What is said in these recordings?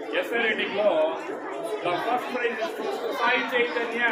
SI rating లో the first prize Sai Chaitanya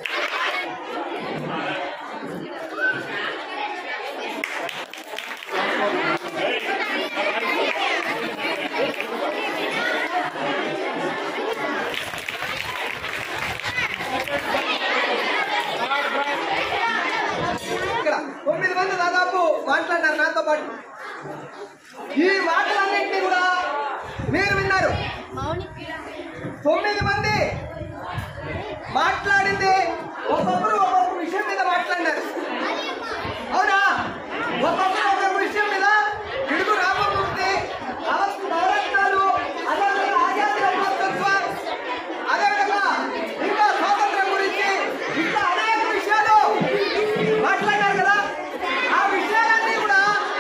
ఇక్కడ తొమ్మిది మంది దాదాపు మాట్లాడినారు నాతో పాటు ఈ మాటలన్నింటినీ కూడా మీరు విన్నారు తొమ్మిది మంది మాట్లాడింది ఒక్కొక్కరు ఒక్కొక్క విషయం మీద మాట్లాడినారు అవునా ఒక్కొక్కరు ఒక్కొక్క విషయం మీద పిడుగు రామమూర్తి అవస్థ నవరత్నాలు అదేవిధంగా ఆజాదీ అమృతత్వ అదేవిధంగా ఇంకా స్వాతంత్రం గురించి ఇంకా అనేక విషయాలు మాట్లాడారు కదా ఆ విషయాలన్నీ కూడా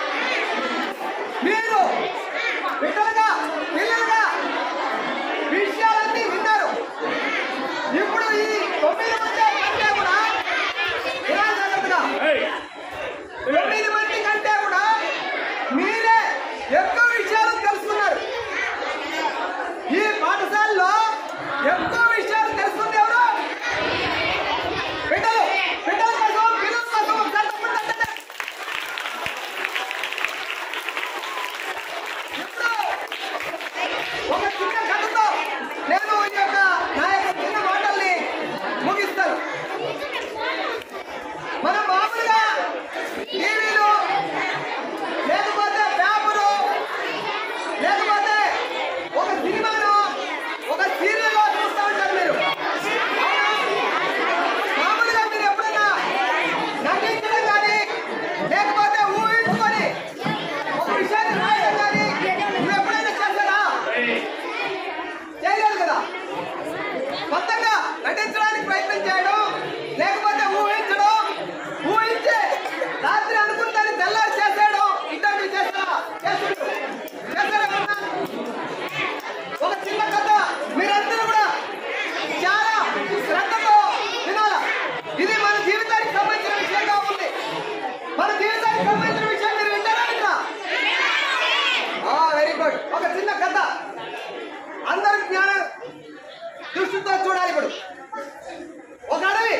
మీరు బిడ్డలుగా పిల్లలుగా విషయాలన్నీ విన్నారు ఇప్పుడు ఈ తొమ్మిది మంది కంటే కూడా వినాలి జాగ్రత్తగా. తొమ్మిది మంది కంటే కూడా మీరే ఎక్కువ విషయాలు తెలుసుకున్నారు ఈ పాఠశాలలో ఎక్కువ విషయాలు తెలుసుకుంది ఎవరు బిడ్డలు బిడ్డల కోసం పిల్లల కోసం ఒకసారి తప్పకుండా తట్టండి. ఇప్పుడు ఒక చిన్న కథతో నేను ఈ యొక్క నా యొక్క చిన్న మాటల్ని ముగిస్తాను మనం మామూలుగా టీవీలు లేకపోతే పేపరు లేకపోతే ఒక సినిమాను ఒక సీరియల్లో చూస్తూ ఉంటారు మీరు అవునా? మామూలుగా మీరు ఎప్పుడైనా నటించడం కానీ లేకపోతే ఊహించుకొని ఒక విషయాన్ని రాయడం కానీ నువ్వు ఎప్పుడైనా చేశారా చేయలేదు కదా కొత్తగా నటించడానికి ప్రయత్నం చేయడం లేకపోతే ఊహించడం ఊహించి రాత్రి అనుకుంటాను తెల్లారి చేసేయడం ఇట్లాంటివి చేస్తారా చేస్తుండ్రు. చేస్తారా ఎప్పుడన్నా? ఒక చిన్న కథ మీరందరూ కూడా చాలా శ్రద్ధతో వినాల ఇది మన జీవితానికి సంబంధించిన విషయంగా ఉంది మన జీవితానికి సంబంధించిన విషయం మీరు వింటారా ఇక్కడ వెరీ గుడ్ ఒక చిన్న కథ అందరూ జ్ఞాన దృష్టితో చూడాలి ఇప్పుడు ఒక అడవి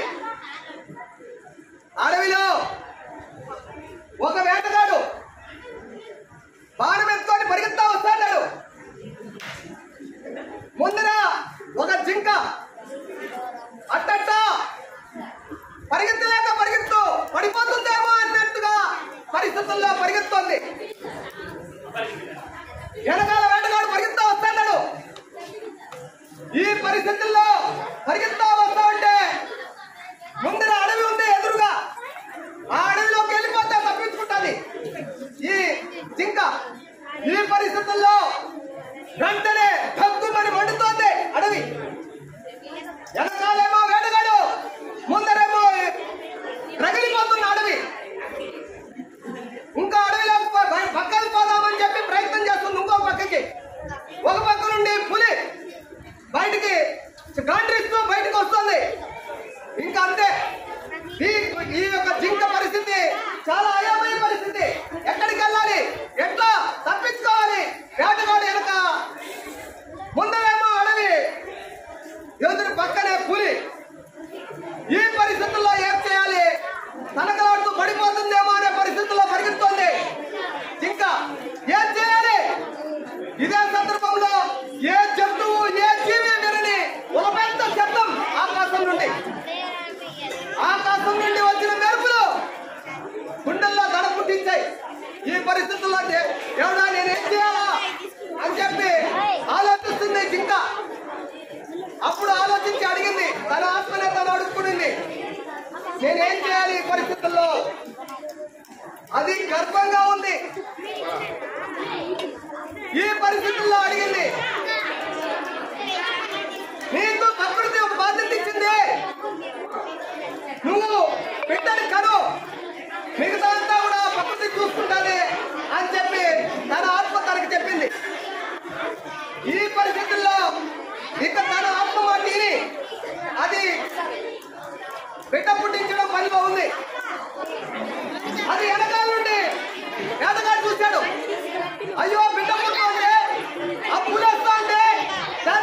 అడవిలో ఒక వేటగాడు బాణం ఎత్తుకొని పరిగెత్తా వస్తాడు ముందర ఒక జింక అట్టట్ట పరిగెత్తలేక పరిగెత్తు పడిపోతుందేమో అన్నట్టుగా పరిస్థితుల్లో పరిగెత్తుంది వెనకాల వేటగాడు పరిగెత్తా వస్తాడు ఈ పరిస్థితుల్లో పరిగెత్తా వస్తా ఉంటే ముందర అడవి ఉంది ఎదురుగా ఆ అడవిలోకి వెళ్ళిపోతే తప్పించుకుంటుంది ఈ జింక ఈ పరిస్థితుల్లో వెంటనే తగ్గుమని మండుతోంది అడవి వెనకాలేమో వేటగాడు ముందరేమో రగిలిపోతున్న అడవి ఇంకా అడవిలో పక్కకి పోదామని చెప్పి ప్రయత్నం చేస్తుంది ఇంకో పక్కకి ఒక పక్క నుండి పులి బయటికి గాండ్రిస్తూ బయటకు వస్తుంది ఇంకా అంతే ఈ ఈ యొక్క జింక పరిస్థితి చాలా అయోమయ పరిస్థితి ఎక్కడికి వెళ్ళాలి ఎట్లా తప్పించుకోవాలి వేటగాడు వెనక ముందరేమో అడవి ఎదురు పక్కనే పులి ఈ పరిస్థితుల్లో ఏం చేయాలి తనకలాడుతూ పడిపోతుందేమో అనే పరిస్థితుల్లో పరిగెత్తుంది ఇంకా ఏం చేయాలి ఇదే సందర్భంలో ఏ జంతువు ఏ జీవి వినని ఒక పెద్ద శబ్దం ఆకాశం నుండి ఆకాశం నుండి వచ్చిన మెరుపులు గుండెల్లో దడ పుట్టించాయి ఈ పరిస్థితుల్లో దే- దేవుడా నేనేం చేయాలా అని చెప్పి ఆలోచిస్తుంది జింక అప్పుడు ఆలోచించి అడిగింది తన ఆత్మనే తను అడుక్కునింది నేనేం చేయాలి ఈ పరిస్థితుల్లో అది గర్భంగా ఉంది ఈ పరిస్థితుల్లో అడిగింది నీకు ప్రకృతి ఒక బాధ్యత ఇచ్చింది నువ్వు బిడ్డని కను మిగతా అంతా కూడా ప్రకృతి చూసుకుంటాది అని చెప్పి తన ఆత్మ తనకి చెప్పింది ఈ పరిస్థితుల్లో ఇక తన ఆత్మ మాట విని అది బిడ్డ పుట్టించడం పనిలో ఉంది అది వెనకాల నుండి వేదగాడు చూశాడు అయ్యో బిడ్డ పుట్టింది ఆ పూలేస్తా ఉంటే దాని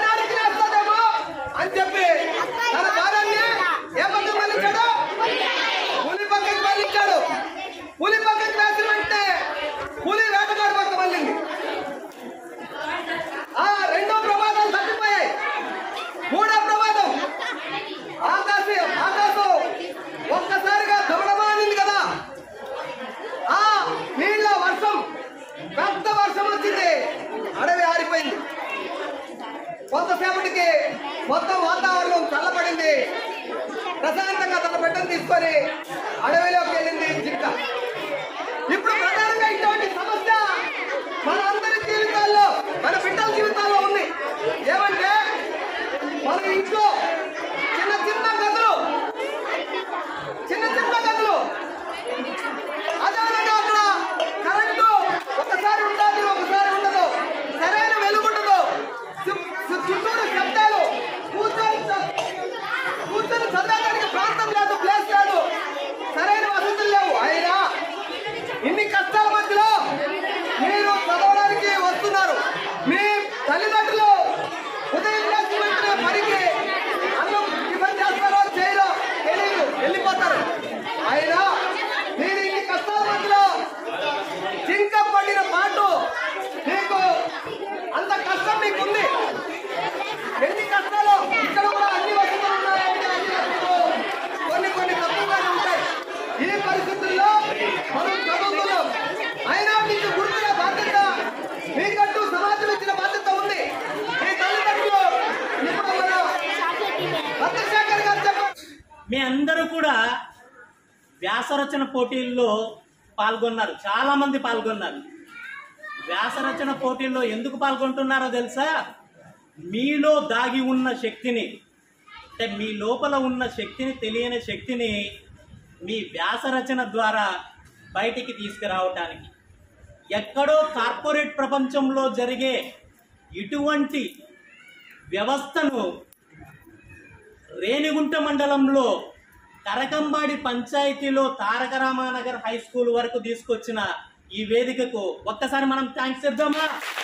కాసేపటికి మొత్తం వాతావరణం చల్లబడింది ప్రశాంతంగా తన బిడ్డను తీసుకొని అడవిలోకి వెళ్ళింది జింక ఇప్పుడు ప్రధానంగా ఇటువంటి సమస్య మన అందరి జీవితాల్లో మన బిడ్డల జీవితాల్లో ఉంది ఏమంటే మన ఇంట్లో చిన్న చిన్న గదులు చిన్న చిన్న గదులు అదేవిధంగా అక్కడ కరెంటు ఒకసారి ఉంటుంది ఒకసారి ఉండదు సరైన వెలుగు ఉండదు చు- చు- చుట్టూరు శబ్దాలు కూర్చొని చ- కూర్చొని చదవడానికి ప్రాంతం లేదు ప్లేస్ లేదు సరైన వసతులు లేవు అయినా ఇన్ని కష్టాల మధ్యలో మీరు చదవడానికి వస్తున్నారు మీ తల్లిదండ్రులు ఉదయం లేచిన వెంటనే పనికి అన్నం టిఫిన్ చేస్తారో చేయరో తెలియదు వెళ్ళిపోతారు అయినా మీరు ఇన్ని కష్టాల మధ్యలో చింక పడిన పాటు మీకు అంత కష్టం మీకు ఉంది ఎన్ని కష్టాలు ఇక్కడ కూడా అన్ని వసతులు ఉన్నాయంటే అన్ని వసతులు కొన్ని కొన్ని తక్కువగానే ఉంటాయి ఈ పరిస్థితుల్లో మనం చదువుతున్నాం అయినా మీకు గుర్తున్న బాధ్యత మీకంటూ సమాజం ఇచ్చిన బాధ్యత ఉంది మీ తల్లిదండ్రులు ఇప్పుడు మన చంద్రశేఖర్ గారు చెప్పండి మీ అందరూ కూడా వ్యాసరచన పోటీల్లో పాల్గొన్నారు చాలా మంది పాల్గొన్నారు వ్యాసరచన పోటీల్లో ఎందుకు పాల్గొంటున్నారో తెలుసా మీలో దాగి ఉన్న శక్తిని అంటే మీ లోపల ఉన్న శక్తిని తెలియని శక్తిని మీ వ్యాసరచన ద్వారా బయటికి తీసుకురావటానికి ఎక్కడో కార్పొరేట్ ప్రపంచంలో జరిగే ఇటువంటి వ్యవస్థను రేణిగుంట మండలంలో కరకంబాడి పంచాయతీలో తారక రామానగర్ హై స్కూల్ వరకు తీసుకొచ్చిన ఈ వేదికకు ఒక్కసారి మనం థ్యాంక్స్ చెప్దామా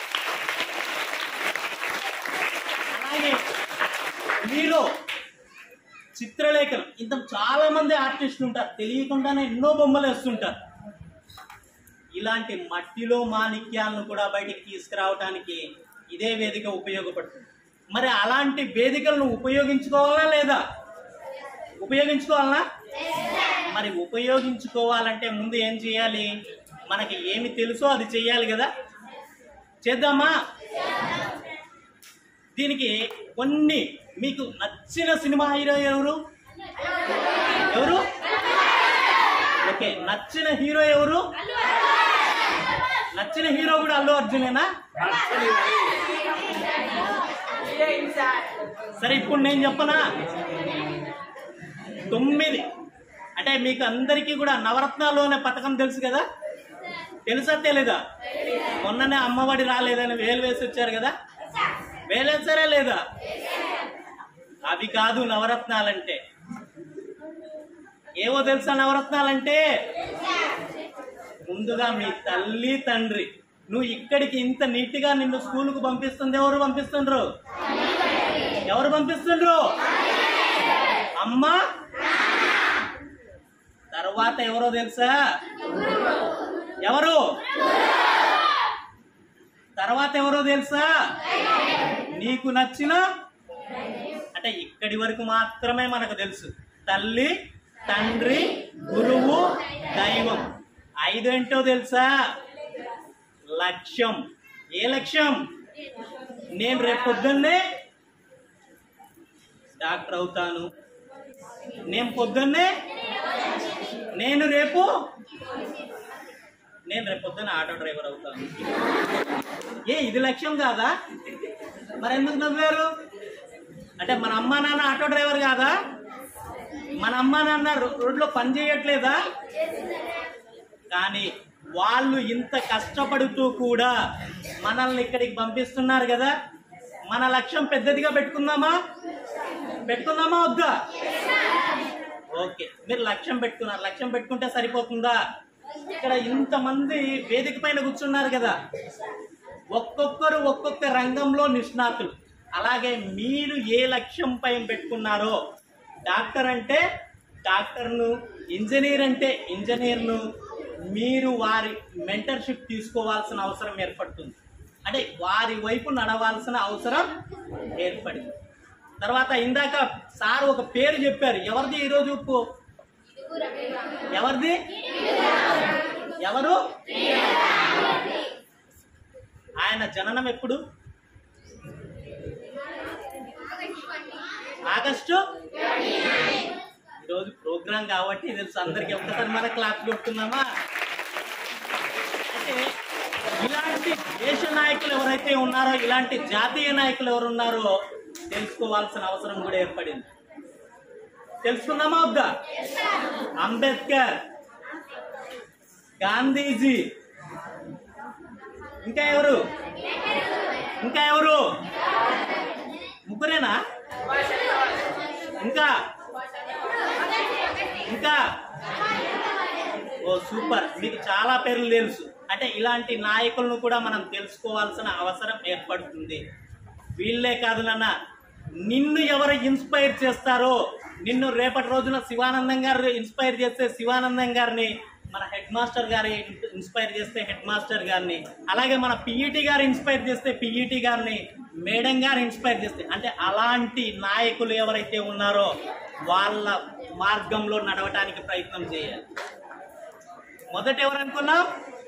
అలాగే మీలో చిత్రలేఖనం ఇంత చాలా మంది ఆర్టిస్టులు ఉంటారు తెలియకుండానే ఎన్నో బొమ్మలు వేస్తుంటారు ఇలాంటి మట్టిలో మాణిక్యాలను కూడా బయటికి తీసుకురావడానికి ఇదే వేదిక ఉపయోగపడుతుంది మరి అలాంటి వేదికలను ఉపయోగించుకోవాలా లేదా ఉపయోగించుకోవాలా మరి ఉపయోగించుకోవాలంటే ముందు ఏం చేయాలి మనకి ఏమి తెలుసో అది చెయ్యాలి కదా చేద్దామా దీనికి కొన్ని మీకు నచ్చిన సినిమా హీరో ఎవరు ఎవరు ఓకే నచ్చిన హీరో ఎవరు నచ్చిన హీరో కూడా అల్లు అర్జునేనా సరే ఇప్పుడు నేను చెప్పనా తొమ్మిది అంటే మీకు అందరికీ కూడా నవరత్నాలు అనే పథకం తెలుసు కదా తెలుసా తెలీదా మొన్ననే అమ్మఒడి రాలేదని వేలు వేసి వచ్చారు కదా వేలేసారా లేదా అవి కాదు నవరత్నాలంటే ఏవో తెలుసా నవరత్నాలంటే ముందుగా మీ తల్లి తండ్రి నువ్వు ఇక్కడికి ఇంత నీట్గా నిన్ను స్కూల్కు పంపిస్తుంది ఎవరు పంపిస్తుండ్రు ఎవరు పంపిస్తుండ్రు అమ్మ తర్వాత ఎవరో తెలుసా ఎవరు తర్వాత ఎవరో తెలుసా నీకు నచ్చిన అంటే ఇక్కడి వరకు మాత్రమే మనకు తెలుసు తల్లి తండ్రి గురువు దైవం ఐదేంటో తెలుసా లక్ష్యం ఏ లక్ష్యం నేను రేపు పొద్దున్నే డాక్టర్ అవుతాను నేను పొద్దున్నే నేను రేపు నేను రేపు పొద్దున్న ఆటో డ్రైవర్ అవుతాను ఏ ఇది లక్ష్యం కాదా మరి ఎందుకు నవ్వారు అంటే మన అమ్మా నాన్న ఆటో డ్రైవర్ కాదా మన అమ్మా నాన్న రో- రోడ్లో పని చేయట్లేదా కానీ వాళ్ళు ఇంత కష్టపడుతూ కూడా మనల్ని ఇక్కడికి పంపిస్తున్నారు కదా మన లక్ష్యం పెద్దదిగా పెట్టుకుందామా పెట్టుకుందామా వద్దా ఓకే మీరు లక్ష్యం పెట్టుకున్నారు లక్ష్యం పెట్టుకుంటే సరిపోతుందా ఇక్కడ ఇంతమంది వేదిక పైన కూర్చున్నారు కదా ఒక్కొక్కరు ఒక్కొక్క రంగంలో నిష్ణాతులు అలాగే మీరు ఏ లక్ష్యం పైన పెట్టుకున్నారో డాక్టర్ అంటే డాక్టర్ను ఇంజనీర్ అంటే ఇంజనీర్ను మీరు వారి మెంటర్షిప్ తీసుకోవాల్సిన అవసరం ఏర్పడుతుంది అంటే వారి వైపు నడవాల్సిన అవసరం ఏర్పడింది తర్వాత ఇందాక సార్ ఒక పేరు చెప్పారు ఎవరిది ఈరోజు పో- ఎవరిది ఎవరు ఆయన జననం ఎప్పుడు ఆగస్టు ఈరోజు ప్రోగ్రాం కాబట్టి తెలుసు అందరికి ఒక్కసారి మన క్లాస్ కొడుతున్నామా అంటే ఇలాంటి దేశ నాయకులు ఎవరైతే ఉన్నారో ఇలాంటి జాతీయ నాయకులు ఎవరు ఉన్నారో తెలుసుకోవాల్సిన అవసరం కూడా ఏర్పడింది తెలుసుకుందామా వద్దా అంబేద్కర్ గాంధీజీ ఇంకా ఎవరు ఇంకా ఎవరు ముగ్గురేనా ఇంకా ఇంకా ఓ సూపర్ మీకు చాలా పేర్లు తెలుసు అంటే ఇలాంటి నాయకులను కూడా మనం తెలుసుకోవాల్సిన అవసరం ఏర్పడుతుంది వీళ్ళే కాదు నాన్న నిన్ను ఎవరు ఇన్స్పైర్ చేస్తారో నిన్ను రేపటి రోజున శివానందం గారు ఇన్స్పైర్ చేస్తే శివానందం గారిని మన హెడ్ మాస్టర్ గారి ఇన్స్పైర్ చేస్తే హెడ్ మాస్టర్ గారిని అలాగే మన పిఈటి గారు ఇన్స్పైర్ చేస్తే పిఈటి గారిని మేడం గారు ఇన్స్పైర్ చేస్తే అంటే అలాంటి నాయకులు ఎవరైతే ఉన్నారో వాళ్ళ మార్గంలో నడవటానికి ప్రయత్నం చేయాలి మొదట ఎవరు అనుకున్నాం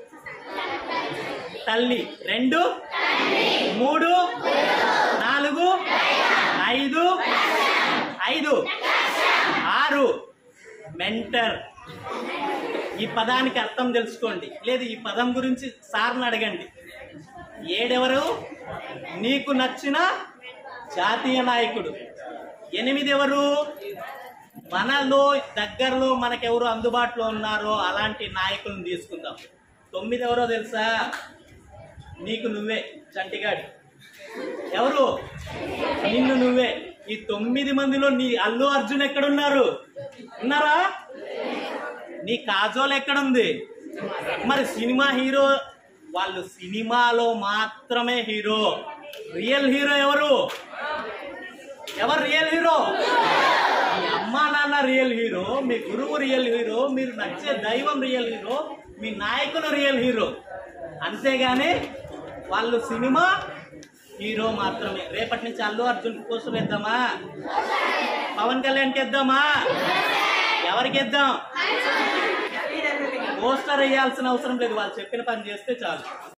తల్లి రెండు మూడు నాలుగు ఐదు ఐదు ఆరు మెంటర్ ఈ పదానికి అర్థం తెలుసుకోండి లేదు ఈ పదం గురించి సార్ని అడగండి ఏడెవరు నీకు నచ్చిన జాతీయ నాయకుడు ఎనిమిది ఎవరు మనలో దగ్గరలో మనకెవరు అందుబాటులో ఉన్నారో అలాంటి నాయకులను తీసుకుందాం తొమ్మిది ఎవరో తెలుసా నీకు నువ్వే చంటిగాడు ఎవరు నిన్ను నువ్వే ఈ తొమ్మిది మందిలో నీ అల్లు అర్జున్ ఎక్కడున్నారు ఉన్నారా నీ కాజోల్ ఎక్కడుంది మరి సినిమా హీరో వాళ్ళు సినిమాలో మాత్రమే హీరో రియల్ హీరో ఎవరు ఎవరు రియల్ హీరో మీ అమ్మా నాన్న రియల్ హీరో మీ గురువు రియల్ హీరో మీరు నచ్చే దైవం రియల్ హీరో మీ నాయకులు రియల్ హీరో అంతేగాని వాళ్ళు సినిమా హీరో మాత్రమే రేపటి నుంచి అల్లు అర్జున్ కోసం వేద్దామా పవన్ కళ్యాణ్కి వేద్దామా ఎవరికి వేద్దాం పోస్టర్ వేయాల్సిన అవసరం లేదు వాళ్ళు చెప్పిన పని చేస్తే చాలు